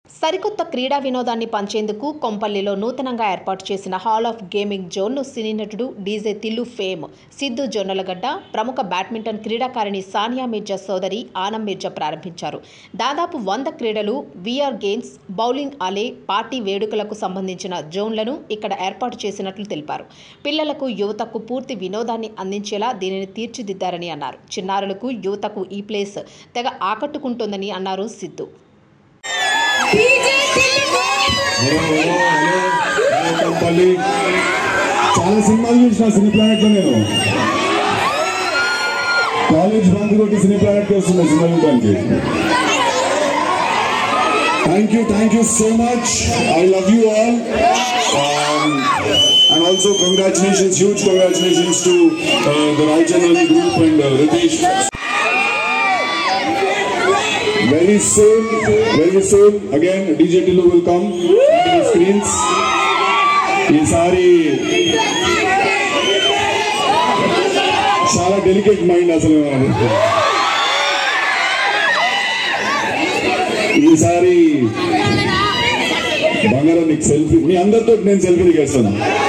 సరికొత్త క్రీడా వినోదాన్ని పంచేందుకు కొంపల్లిలో నూతనంగా ఏర్పాటు చేసిన హాల్ ఆఫ్ గేమింగ్ జోన్ను సినీ నటుడు డీజే తిల్లు ఫేమ్ సిద్ధు జొన్నలగడ్డ ప్రముఖ బ్యాడ్మింటన్ క్రీడాకారిణి సానియా మిర్జా సోదరి ఆనం మిర్జా ప్రారంభించారు దాదాపు వంద క్రీడలు VR games bowling alley party వేడుకలకు సంబంధించిన జోన్లను ఇక్కడ ఏర్పాటు చేసినట్లు తెలిపారు పిల్లలకు యువతకు పూర్తి వినోదాన్ని అందించేలా దీనిని తీర్చిదిద్దారని అన్నారు చిన్నారులకు యువతకు ఈ ప్లేస్ తెగ ఆకట్టుకుంటోందని అన్నారు Siddhu hello hello hello hello Kompally చాలా సినిమాలు చూసిన సినీ ప్లానెట్ లో నేను కాలేజ్ బంక్ కొట్టి సినీ ప్లానెట్ కి వస్తున్నా సినిమా చూడడానికి thank you thank you so much I love you all and also congratulations huge congratulations to the రాజనని group and Ritesh Very soon, very soon, again, DJ Tillu will come to the screens. ఈసారి చాలా delicate mind అసలు ఈసారి బంగారం నీకు selfie మీ అందరితో నేను selfie దిగేస్తాను